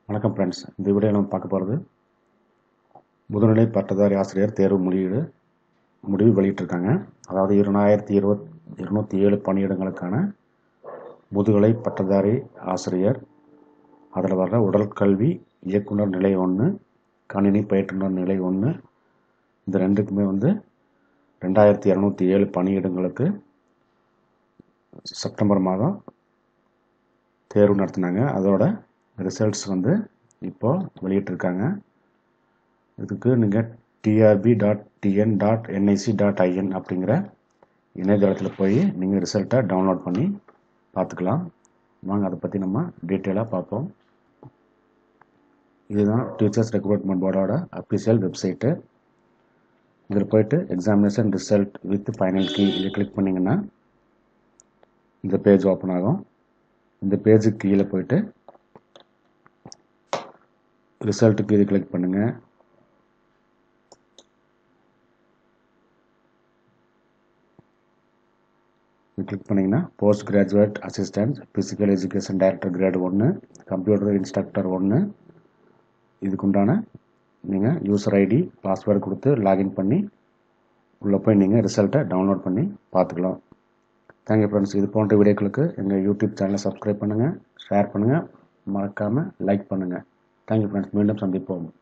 வணக்கம் ஃப்ரெண்ட்ஸ் இந்த வீடியோ நம்ம பார்க்க போகிறது முதுநிலை பட்டதாரி ஆசிரியர் தேர்வு முடிவு முடிவு வெளியிட்டிருக்காங்க அதாவது இரண்டாயிரத்தி இருபத் இருநூத்தி ஏழு பணியிடங்களுக்கான முதுகலை பட்டதாரி ஆசிரியர் அதில் வர்ற உடற்கல்வி இயக்குனர் நிலை ஒன்று கணினி பயிற்றுனர் நிலை ஒன்று இந்த ரெண்டுக்குமே வந்து ரெண்டாயிரத்தி இரநூத்தி ஏழு பணியிடங்களுக்கு செப்டம்பர் மாதம் தேர்வு நடத்தினாங்க அதோட ரிசல்ட்ஸ் வந்து இப்போ வெளியிட்டிருக்காங்க இதுக்கு நீங்கள் TRB dot TN dot NIC dot IN அப்படிங்கிற இணையதளத்தில் போய் நீங்கள் ரிசல்ட்டை டவுன்லோட் பண்ணி பார்த்துக்கலாம் வாங்க அதை பற்றி நம்ம டீட்டெயிலாக பார்ப்போம் இதுதான் டீச்சர்ஸ் ரெக்ரூட்மெண்ட் போர்டோட அஃபிஷியல் வெப்சைட்டு இதில் போயிட்டு examination result with final key இதை கிளிக் பண்ணிங்கன்னா இந்த பேஜ் ஓப்பன் ஆகும் இந்த பேஜுக்கு கீழே போயிட்டு ரிசல்ட்டுக்கு இது கிளிக் பண்ணுங்கள் இது கிளிக் பண்ணிங்கன்னா post graduate assistant physical education director grade ஒன்று கம்ப்யூட்டர் இன்ஸ்ட்ரக்டர் ஒன்று இதுக்குண்டான நீங்கள் யூசர் ஐடி பாஸ்வேர்டு கொடுத்து லாகின் பண்ணி உள்ளே போய் நீங்கள் ரிசல்ட்டை டவுன்லோட் பண்ணி பார்த்துக்கலாம் தேங்க்யூ ஃப்ரெண்ட்ஸ் இது போன்ற வீடியோக்களுக்கு எங்கள் யூடியூப் சேனலை சப்ஸ்கிரைப் பண்ணுங்கள் ஷேர் பண்ணுங்கள் மறக்காமல் லைக் பண்ணுங்கள் தேங்க்யூ ஃப்ரெண்ட்ஸ் மீண்டும் சந்திப்போம்